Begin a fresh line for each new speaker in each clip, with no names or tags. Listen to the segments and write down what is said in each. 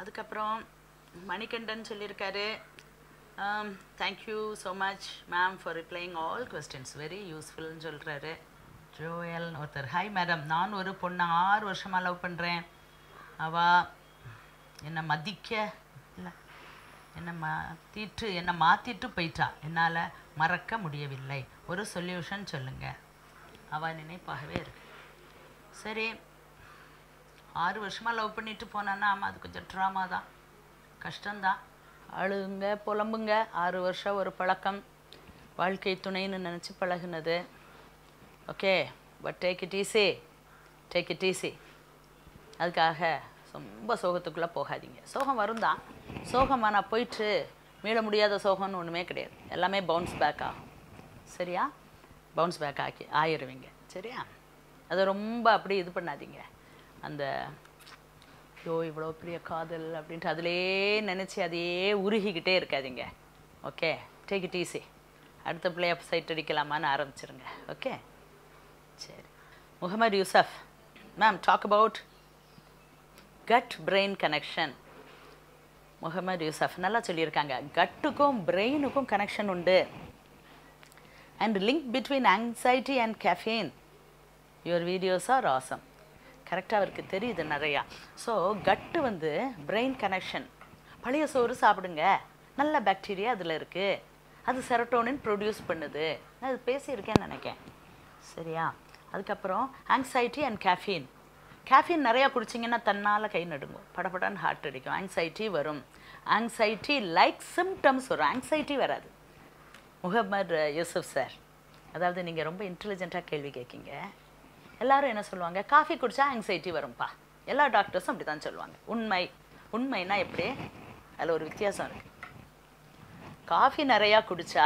அதுக்கப்புறம் மணிகண்டன் சொல்லியிருக்காரு thank you so much ma'am for replying all questions very யூஸ்ஃபுல்னு சொல்கிறாரு ஜோயல் ஒருத்தர் ஹாய் மேடம் நான் ஒரு பொண்ணை ஆறு வருஷமாக லவ் பண்ணுறேன் அவள் என்னை மதிக்க இல்லை என்னை மாற்றிட்டு என்னை மாற்றிட்டு போயிட்டா என்னால் மறக்க முடியவில்லை ஒரு சொல்யூஷன் சொல்லுங்கள் அவள் நினைப்பாகவே இருக்கு சரி ஆறு வருஷமாக லவ் பண்ணிட்டு போனான்னா ஆமாம் அது கொஞ்சம் ட்ராமா தான் கஷ்டம்தான் அழுங்க புலம்புங்க ஆறு வருஷம் ஒரு பழக்கம் வாழ்க்கை துணைன்னு நினச்சி பழகுனது okay but take it easy take it easy அதுக்காக ரொம்ப சோகத்துக்குள்ளே போகாதீங்க சோகம் வரும் தான் சோகமாக போயிட்டு மீள முடியாத சோகம்னு ஒன்றுமே கிடையாது எல்லாமே பவுன்ஸ் பேக் ஆகும் சரியா பவுன்ஸ் பேக் ஆக்கி ஆயிடுவீங்க சரியா அதை ரொம்ப அப்படி இது பண்ணாதீங்க அந்த ஐயோ இவ்வளோ பெரிய காதல் அப்படின்ட்டு அதிலே நினச்சி அதையே உருகிக்கிட்டே இருக்காதீங்க ஓகே டேக் இட் ஈஸி அடுத்த பிள்ளைய சைட் அடிக்கலாமான்னு ஆரம்பிச்சிருங்க ஓகே சரி Mohammed Yusuf ma'am talk about gut brain connection Mohammed Yusuf நல்லா சொல்லியிருக்காங்க கட்டுக்கும் பிரெயினுக்கும் கனெக்ஷன் உண்டு and link between anxiety and caffeine your videos are awesome கரெக்டாக அவருக்கு தெரியுது நிறையா ஸோ கட்டு வந்து பிரெயின் கனெக்ஷன் பழைய சோறு சாப்பிடுங்க நல்ல பாக்டீரியா அதில் இருக்குது அது செரட்டோனின் ப்ரொடியூஸ் பண்ணுது நான் அது பேசியிருக்கேன்னு நினைக்கேன் சரியா அதுக்கப்புறம் ஆங்ஸைட்டி அண்ட் caffeine caffeine நிறையா குடிச்சிங்கன்னா தன்னால் கை நடுங்கும் படபடன்னு ஹார்ட் அடிக்கும் ஆங்ஸைட்டி வரும் ஆங்ஸைட்டி லைக் சிம்டம்ஸ் வரும் ஆங்ஸைட்டி வராது முகமது யூசுப் சார் அதாவது நீங்கள் ரொம்ப இன்டெலிஜென்ட்டாக கேள்வி கேட்கீங்க எல்லாரும் என்ன சொல்லுவாங்க காஃபி குடிச்சா ஆங்ஸைட்டி வரும்பா எல்லா டாக்டர்ஸும் அப்படி தான் சொல்லுவாங்க உண்மை உண்மைனா எப்படி அதில் ஒரு வித்தியாசம் இருக்குது காஃபி நிறையா குடிச்சா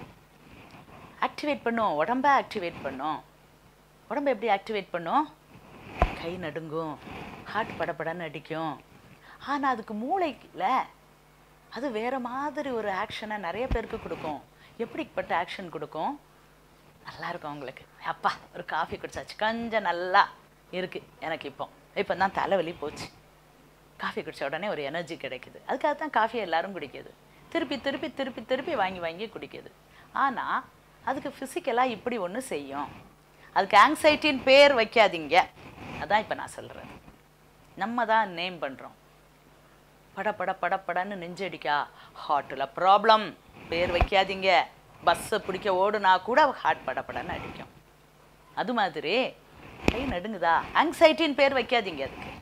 ஆக்டிவேட் பண்ணும் உடம்ப ஆக்டிவேட் பண்ணும் உடம்ப எப்படி ஆக்டிவேட் பண்ணும் கை நடுங்கும் ஹார்ட் படபடன்னு அடிக்கும் ஆனால் அதுக்கு மூளைக்குல அது வேற மாதிரி ஒரு ஆக்ஷனை நிறைய பேருக்கு கொடுக்கும் எப்படிப்பட்ட ஆக்ஷன் கொடுக்கும் நல்லா இருக்கும் உங்களுக்கு அப்பா ஒரு காஃபி குடிச்சாச்சு கொஞ்சம் நல்லா இருக்குது எனக்கு இப்போ இப்போ தான் தலைவலி போச்சு காஃபி குடிச்ச உடனே ஒரு எனர்ஜி கிடைக்குது அதுக்காக தான் காஃபி எல்லாரும் குடிக்குது திருப்பி திருப்பி திருப்பி திருப்பி வாங்கி வாங்கி குடிக்குது ஆனால் அதுக்கு ஃபிசிக்கலாக இப்படி ஒன்று செய்யும் அதுக்கு ஆங்ஸைட்டின்னு பேர் வைக்காதீங்க அதான் இப்போ நான் சொல்கிறது நம்ம தான் நேம் பண்ணுறோம் பட பட பட படன்னு நெஞ்சடிக்கா ஹார்ட்டில் ப்ராப்ளம் பேர் வைக்காதீங்க பஸ்ஸை பிடிக்க ஓடுனா கூட ஹார்ட் பட படன்னு அடிக்கும் அது மாதிரி கை நடுங்குதா ஆங்ஸைட்டின்னு பேர் வைக்காதீங்க அதுக்கு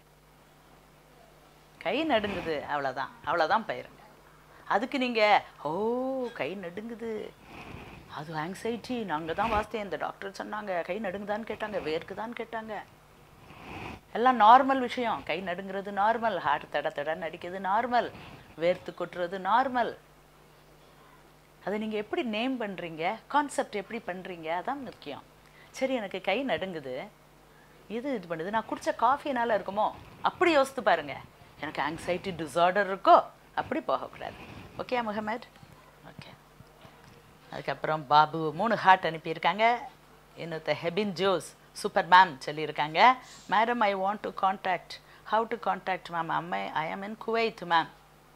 கை நடுங்குது அவ்வளோதான் அவ்வளோதான் பயிருங்க அதுக்கு நீங்கள் ஓ கை நடுங்குது அது ஆங்ஸைட்டி நாங்கள் தான் வாசித்தேன் இந்த டாக்டர் சொன்னாங்க கை நடுங்குதான்னு கேட்டாங்க வேர்க்குதான்னு கேட்டாங்க எல்லாம் நார்மல் விஷயம் கை நடுங்கிறது நார்மல் ஹார்ட் தட தடன்னு அடிக்கிறது நார்மல் வேர்த்து கொட்டுறது நார்மல் அதை நீங்கள் எப்படி நேம் பண்ணுறீங்க கான்செப்ட் எப்படி பண்ணுறீங்க அதான் முக்கியம் சரி எனக்கு கை நடுங்குது இது இது பண்ணுது நான் குடித்த காஃபினால இருக்குமோ அப்படி யோசித்து பாருங்க எனக்கு ஆங்ஸைட்டி டிசார்டர் இருக்கோ அப்படி போகக்கூடாது ஓகே முகமது ஓகே அதுக்கப்புறம் பாபு மூணு ஹார்ட் அனுப்பியிருக்காங்க இன்னொருத்த ஹெபின் ஜோஸ் சூப்பர் மேம் சொல்லியிருக்காங்க madam I want to contact how to contact ma'am அம்மை ஐ ஆம் இன் குவைத் மேம்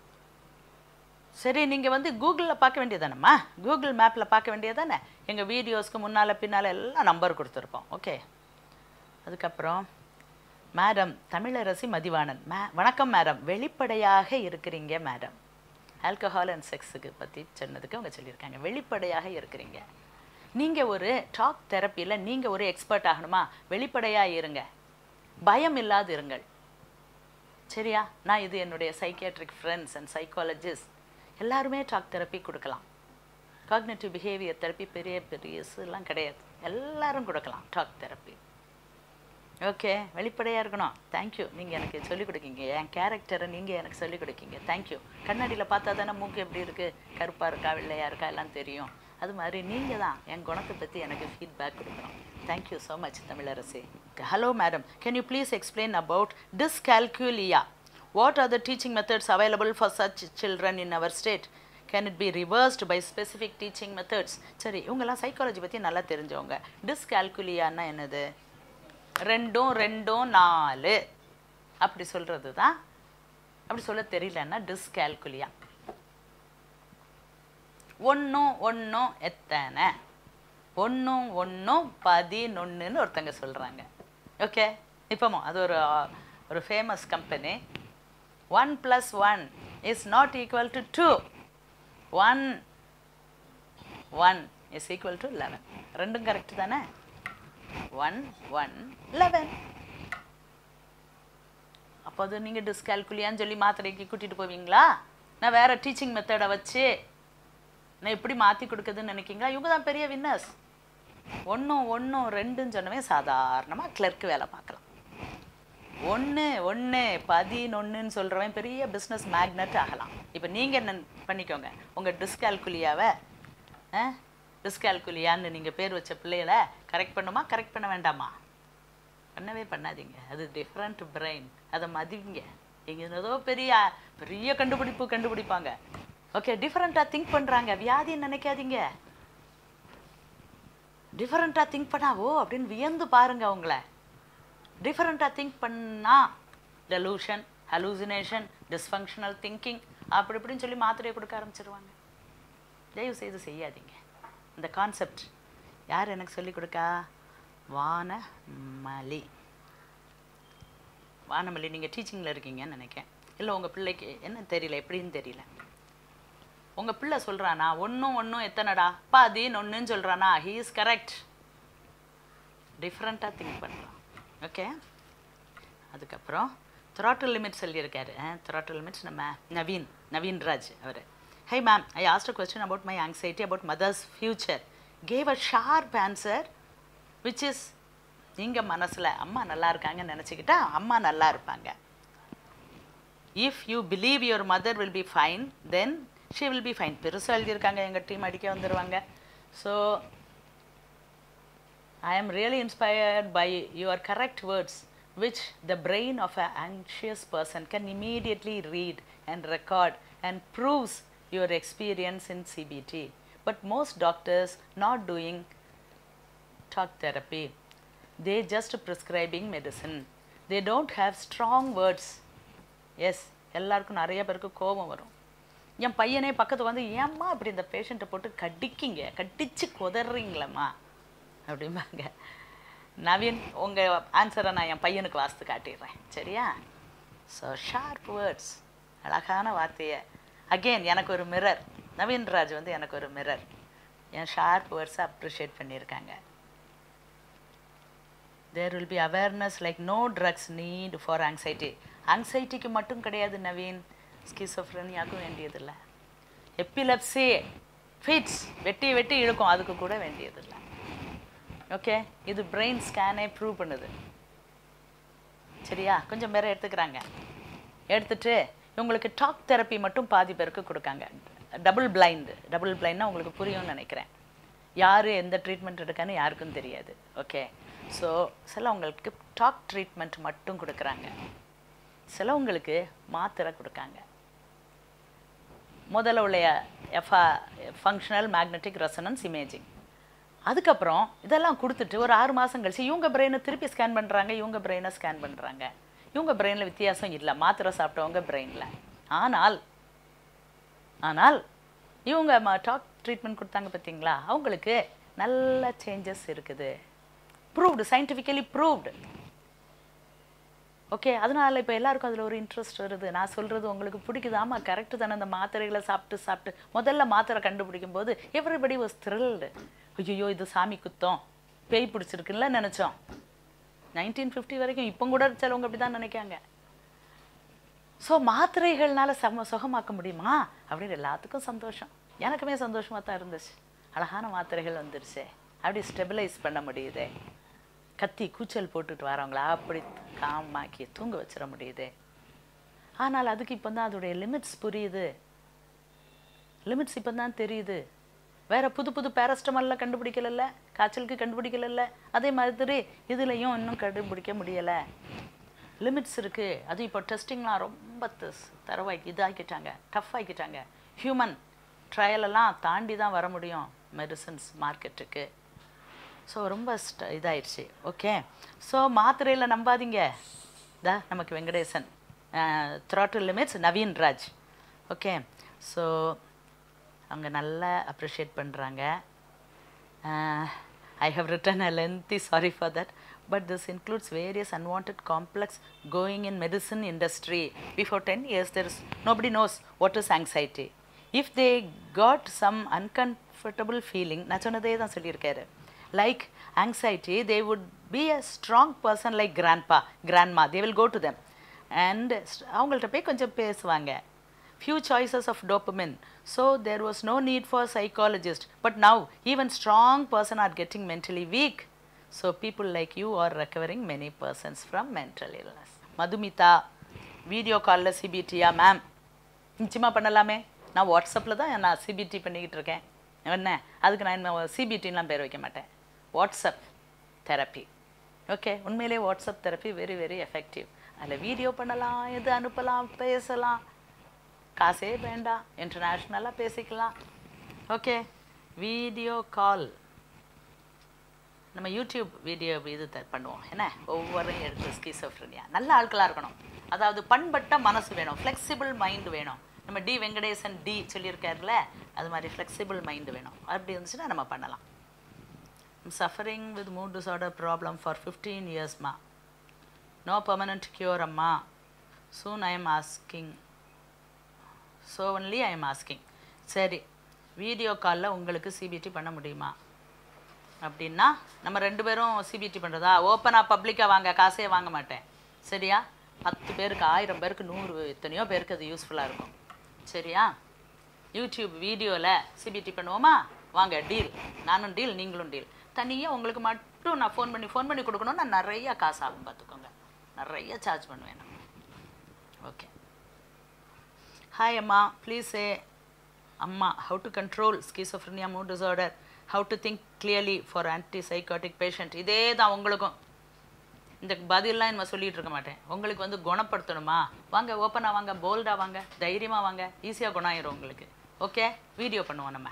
சரி நீங்கள் வந்து கூகுளில் பார்க்க வேண்டியதானம்மா கூகுள் மேப்பில் பார்க்க வேண்டியதானே எங்கள் வீடியோஸ்க்கு முன்னால் பின்னால் எல்லாம் நம்பர் கொடுத்துருப்போம் ஓகே அதுக்கப்புறம் மேடம் தமிழரசி மதிவாணன் மே வணக்கம் மேடம் வெளிப்படையாக இருக்கிறீங்க மேடம் ஆல்கஹால் அண்ட் செக்ஸுக்கு பற்றி சொன்னதுக்கு அவங்க சொல்லியிருக்காங்க வெளிப்படையாக இருக்கிறீங்க நீங்கள் ஒரு டாக் தெரப்பியில் நீங்கள் ஒரு எக்ஸ்பர்ட் ஆகணுமா வெளிப்படையாக இருங்க பயம் இல்லாது இருங்கள் சரியா நான் இது என்னுடைய சைக்கியாட்ரிக் ஃப்ரெண்ட்ஸ் அண்ட் சைக்காலஜிஸ்ட் எல்லாருமே டாக் தெரப்பி கொடுக்கலாம் காக்னேட்டிவ் பிஹேவியர் தெரப்பி பெரிய பெரிய எல்லாம் கிடையாது எல்லாரும் கொடுக்கலாம் டாக் தெரப்பி ஓகே வெளிப்படையாக இருக்கணும் தேங்க்யூ நீங்கள் எனக்கு சொல்லிக் கொடுக்கீங்க என் கேரக்டரை நீங்கள் எனக்கு சொல்லிக் கொடுக்கீங்க தேங்க்யூ கண்ணாடியில் பார்த்தா தானே மூக்கு எப்படி இருக்குது கருப்பாக இருக்கா வெள்ளையாக இருக்கா எல்லாம் தெரியும் அது மாதிரி நீங்கள் தான் என் குணத்தை பற்றி எனக்கு ஃபீட்பேக் கொடுக்கணும் thank you so much Tamilarasi hello madam can you please explain about dyscalculia what are the teaching methods available for such children in our state can it be reversed by specific teaching methods சரி இவங்கெல்லாம் psychology பற்றி நல்லா தெரிஞ்சவங்க டிஸ்கால்குலியான்னா என்னது ரெண்டும் ரெண்டும் நாலு அப்படி சொல்கிறது தான் அப்படி சொல்ல தெரியலன்னா டிஸ்கால்குலியா ஒன்றும் ஒன்றும் எத்தனை ஒன்றும் ஒன்றும் பதினொன்றுன்னு ஒருத்தங்க சொல்கிறாங்க ஓகே இப்போமோ அது ஒரு ஒரு famous company one plus one is not equal to two one one is equal to eleven ரெண்டும் கரெக்ட் தானே ஒன் ஒன் லெவன் அப்போ அது நீங்கள் டிஸ்கால்குலியான்னு சொல்லி மாத்திரைக்கு கூட்டிகிட்டு போவீங்களா நான் வேறு டீச்சிங் மெத்தடை வச்சு நான் எப்படி மாற்றி கொடுக்குதுன்னு நினைக்கிங்களா இவங்க தான் பெரிய வின்னர்ஸ் ஒன்றும் ஒன்றும் ரெண்டுன்னு சொன்னவே சாதாரணமாக கிளர்க் வேலை பார்க்கலாம் ஒன்று ஒன்று பதினொன்றுன்னு சொல்கிறவன் பெரிய பிஸ்னஸ் மேக்னெட் ஆகலாம் இப்போ நீங்கள் என்ன பண்ணிக்கோங்க உங்கள் டிஸ்கால்குலியாவை டிஸ்கால்குலியான்னு நீங்கள் பேர் வச்ச பிள்ளைகளை கரெக்ட் பண்ணுமா கரெக்ட் பண்ண வேண்டாமா பண்ணவே பண்ணாதீங்க அது டிஃப்ரெண்ட் பிரெயின் அதை மதிங்க இங்கே ஏதோ பெரிய பெரிய கண்டுபிடிப்பு கண்டுபிடிப்பாங்க ஓகே டிஃப்ரெண்ட்டாக திங்க் பண்ணுறாங்க வியாதின்னு நினைக்காதீங்க டிஃப்ரெண்ட்டாக திங்க் பண்ணா ஓ அப்படின்னு வியந்து பாருங்க அவங்கள டிஃப்ரெண்ட்டாக திங்க் பண்ணா டெலூஷன் ஹலூசினேஷன் டிஸ்ஃபங்க்ஷனல் திங்கிங் அப்படி இப்படின்னு சொல்லி மாத்திரையை கொடுக்க ஆரம்பிச்சிருவாங்க தயவு செய்து செய்யாதீங்க இந்த கான்செப்ட் யார் எனக்கு சொல்லிக் கொடுக்கா வானமலி வானமல்லி நீங்கள் டீச்சிங்கில் இருக்கீங்கன்னு நினைக்கிறேன் இல்லை உங்கள் பிள்ளைக்கு என்ன தெரியல எப்படின்னு தெரியல உங்கள் பிள்ளை சொல்கிறானா ஒன்றும் ஒன்றும் எத்தனைடா பதினொன்றுன்னு சொல்கிறானா ஹீ இஸ் கரெக்ட் டிஃப்ரெண்ட்டாக திங்க் பண்ணுறான் ஓகே அதுக்கப்புறம் த்ராட்டல் லிமிட் சொல்லியிருக்காரு த்ராட்டல் லிமிட்ஸ் நம்ம நவீன் நவீன் ராஜ் அவர் hi ma'am I asked a question about my anxiety about mother's future gave a sharp answer which is நீங்கள் மனசில் அம்மா நல்லா இருக்காங்கன்னு நினச்சிக்கிட்டா அம்மா நல்லா இருப்பாங்க if you believe your mother will be fine then she will be fine பெருசாக எழுதியிருக்காங்க எங்கள் டீம் அடிக்க வந்துடுவாங்க so I am really inspired by your correct words, which the brain of an anxious person can immediately read and record and proves your experience in CBT. But most doctors not doing talk therapy. They just prescribing medicine. They don't have strong words. Yes எல்லாருக்கும் நிறைய பேருக்கு கோபம் வரும் என் பையனே பக்கத்து வந்து ஏம்மா இப்படி இந்த பேஷண்ட்டை போட்டு கடிக்கிங்க கடிச்சு குதறீங்களம்மா அப்படிம்பாங்க நவீன் உங்கள் ஆன்சரை நான் என் பையனுக்கு வாஸ்து காட்டிடுறேன் சரியா ஸோ ஷார்ப் வேர்ட்ஸ் அழகான வார்த்தையை அகெயின் எனக்கு ஒரு மிரர் நவீன்ராஜ் வந்து எனக்கு ஒரு மிரர் என் ஷார்ப் வேர்ட்ஸை அப்ரிஷியேட் பண்ணியிருக்காங்க there will be awareness like no drugs need for anxiety ஆங்ஸைட்டிக்கு மட்டும் கிடையாது நவீன் ஸ்கிசோஃப்ரனியாக்கும் வேண்டியதில்லை எப்பிலப்சி ஃபிட்ஸ் வெட்டி வெட்டி இழுக்கும் அதுக்கு கூட வேண்டியதில்லை ஓகே இது பிரெயின் ஸ்கேனே ப்ரூவ் பண்ணுது சரியா கொஞ்சம் பேரை எடுத்துக்கிறாங்க எடுத்துட்டு இவங்களுக்கு டாக் தெரப்பி மட்டும் பாதி பேருக்கு கொடுக்காங்க டபுள் பிளைண்டு டபுள் பிளைண்ட்னா உங்களுக்கு புரியும்னு நினைக்கிறேன் யார் எந்த ட்ரீட்மெண்ட் எடுக்கான்னு யாருக்கும் தெரியாது ஓகே ஸோ சிலவங்களுக்கு டாக் ட்ரீட்மெண்ட் மட்டும் கொடுக்குறாங்க சிலவங்களுக்கு மாத்திரை கொடுக்காங்க முதல்ல உள்ள எஃபா ஃபங்க்ஷனல் மேக்னெட்டிக் ரெசனன்ஸ் இமேஜிங் அதுக்கப்புறம் இதெல்லாம் கொடுத்துட்டு ஒரு ஆறு மாதம் கழிச்சு இவங்க பிரெயினை திருப்பி ஸ்கேன் பண்ணுறாங்க இவங்க பிரெயினை ஸ்கேன் பண்ணுறாங்க இவங்க பிரெயினில் வித்தியாசம் இல்லை மாத்திரை சாப்பிட்டவங்க பிரெயினில் ஆனால் ஆனால் இவங்க டாக் ட்ரீட்மெண்ட் கொடுத்தாங்க பார்த்தீங்களா அவங்களுக்கு நல்ல சேஞ்சஸ் இருக்குது ப்ரூவ்டு சயின்டிஃபிக்கலி ப்ரூவ்டு ஓகே அதனால இப்போ எல்லாருக்கும் அதில் ஒரு இன்ட்ரெஸ்ட் வருது நான் சொல்கிறது உங்களுக்கு பிடிக்குது ஆமாம் கரெக்டு தானே அந்த மாத்திரைகளை சாப்பிட்டு சாப்பிட்டு முதல்ல மாத்திரை கண்டுபிடிக்கும் போது எவ்ரிபடி வாஸ் த்ரில்டு ஐயோ இது சாமி குத்தம் பேய் பிடிச்சிருக்குல்ல நினச்சோம் நைன்டீன் ஃபிஃப்டி வரைக்கும் இப்போ கூட சிலவங்க அப்படி தான் நினைக்காங்க ஸோ மாத்திரைகள்னால சம சுகமாக்க முடியுமா அப்படின்னு எல்லாத்துக்கும் சந்தோஷம் எனக்குமே சந்தோஷமாக தான் இருந்துச்சு அழகான மாத்திரைகள் வந்துருச்சு அப்படி ஸ்டெபிலைஸ் பண்ண முடியுது கத்தி கூச்சல் போட்டுட்டு வரவங்களா அப்படி காமாக்கி தூங்க வச்சிட முடியுது ஆனால் அதுக்கு இப்போ தான் அதோடைய லிமிட்ஸ் புரியுது லிமிட்ஸ் இப்போ தான் தெரியுது வேற புது புது பேரஸ்டமாலில் கண்டுபிடிக்கலல்ல காய்ச்சலுக்கு கண்டுபிடிக்கலல்ல அதே மாதிரி இதுலேயும் இன்னும் கண்டுபிடிக்க முடியலை லிமிட்ஸ் இருக்குது அது இப்போ டெஸ்டிங்லாம் ரொம்ப தரவாக்கி இதாக்கிட்டாங்க டஃப் ஆக்கிட்டாங்க ஹியூமன் ட்ரையலெல்லாம் தாண்டி தான் வர முடியும் மெடிசன்ஸ் மார்க்கெட்டுக்கு ஸோ ரொம்ப ஸ்ட இதாயிடுச்சு ஓகே ஸோ மாத்திரையில் நம்பாதீங்க தா நமக்கு Venkatesan throttle limits Naveen Raj okay so அவங்க நல்லா அப்ரிஷியேட் பண்ணுறாங்க I have written a lengthy sorry for that, but this includes various unwanted complex going in medicine industry. Before 10 years, there is nobody knows what is anxiety. If they got some uncomfortable feeling, நான் சொன்னதே தான் சொல்லியிருக்காரு like anxiety, they would be a strong person like grandpa, grandma. They will go to them. And அவங்கள்ட்ட போய் கொஞ்சம் பேசுவாங்க few choices of dopamine so there was no need for psychologist but now even strong person are getting mentally weak so people like you are recovering many persons from mental illness Madhumitha video காலில் சிபிடியா ma'am நிச்சயமாக பண்ணலாமே நான் வாட்ஸ்அப்பில் தான் நான் CBT பண்ணிக்கிட்டு இருக்கேன் என்ன அதுக்கு நான் இன்னும் சிபிடின்லாம் பேர் வைக்க மாட்டேன் வாட்ஸ்அப் தெரப்பி ஓகே உண்மையிலே WhatsApp therapy very very effective அதில் வீடியோ பண்ணலாம் எது அனுப்பலாம் பேசலாம் காசே வேண்டாம் இன்டர்நேஷ்னலாக பேசிக்கலாம் ஓகே வீடியோ கால் நம்ம யூடியூப் வீடியோ இது த- பண்ணுவோம் என்ன ஒவ்வொரு எடுத்து ஸ்கீசோஃப்ரினியா நல்ல ஆட்களாக இருக்கணும் அதாவது பண்பட்ட மனசு வேணும் ஃப்ளெக்சிபிள் மைண்டு வேணும் நம்ம டி வெங்கடேசன் டி சொல்லியிருக்காருல அது மாதிரி ஃப்ளெக்சிபிள் மைண்டு வேணும் அப்படி இருந்துச்சுன்னா நம்ம பண்ணலாம் suffering with mood disorder problem for fifteen இயர்ஸ்மா நோ பர்மனண்ட் க்யூர் அம்மா soon I am asking so only I am asking சரி வீடியோ காலில் உங்களுக்கு சிபிடி பண்ண முடியுமா அப்படின்னா நம்ம ரெண்டு பேரும் சிபிடி பண்ணுறதா ஓப்பனாக பப்ளிக்காக வாங்க காசே வாங்க மாட்டேன் சரியா பத்து பேருக்கு ஆயிரம் பேருக்கு நூறு எத்தனையோ பேருக்கு அது யூஸ்ஃபுல்லாக இருக்கும் சரியா யூடியூப் வீடியோவில் சிபிடி பண்ணுவோமா வாங்க டீல் நானும் டீல் நீங்களும் டீல் தனியாக உங்களுக்கு மட்டும் நான் ஃபோன் பண்ணி ஃபோன் பண்ணி கொடுக்கணும் நான் நிறையா காசு ஆகும் பார்த்துக்கோங்க நிறைய சார்ஜ் பண்ணுவேன் நான் ஓகே ஹாய் அம்மா ப்ளீஸ் ஏ அம்மா how to control schizophrenia mood disorder how to think clearly for antipsychotic patient இதே தான் உங்களுக்கும் இந்த பதிலெலாம் நம்ம சொல்லிட்டு இருக்க மாட்டேன் உங்களுக்கு வந்து குணப்படுத்தணுமா வாங்க ஓப்பனாக வாங்க போல்டாக வாங்க தைரியமாக வாங்க ஈஸியாக குணம் ஆயிரும் உங்களுக்கு ஓகே வீடியோ பண்ணுவோம் நம்ம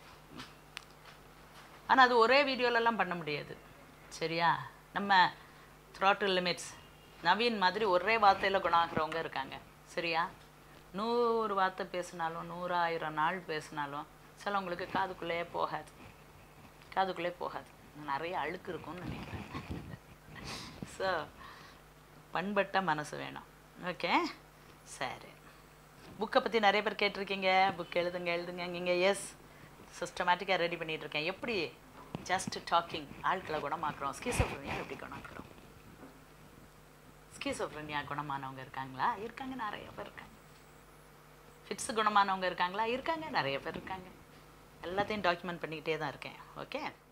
ஆனால் அது ஒரே வீடியோலலாம் பண்ண முடியாது சரியா நம்ம த்ராட்டில் லிமிட்ஸ் நவீன் மாதிரி ஒரே வார்த்தையில் குணமாகிறவங்க இருக்காங்க சரியா நூறு வார்த்தை பேசினாலும் நூறாயிரம் நாள் பேசினாலும் சிலவங்களுக்கு காதுக்குள்ளேயே போகாது காதுக்குள்ளே போகாது நிறைய அழுக்கு இருக்கும்னு நினைக்கிறேன் ஸோ பண்பட்ட மனசு வேணும் ஓகே சரி புக்கை பற்றி நிறைய பேர் கேட்டிருக்கீங்க புக் எழுதுங்க எழுதுங்க நீங்கள் எஸ் சிஸ்டமேட்டிக்காக ரெடி பண்ணிட்டு இருக்கேன் எப்படி ஜஸ்ட் டாக்கிங் ஆட்களை குணமாக்குறோம் ஸ்கீசோஃப்ரனியா எப்படி குணமாக்குறோம் ஸ்கீசோஃப்ரனியா குணமானவங்க இருக்காங்களா இருக்காங்க நிறைய பேர் இருக்காங்க ஃபிட்ஸ் குணமானவங்க இருக்காங்களா இருக்காங்க நிறைய பேர் இருக்காங்க எல்லாத்தையும் டாக்குமெண்ட் பண்ணிக்கிட்டே தான் இருக்கேன் ஓகே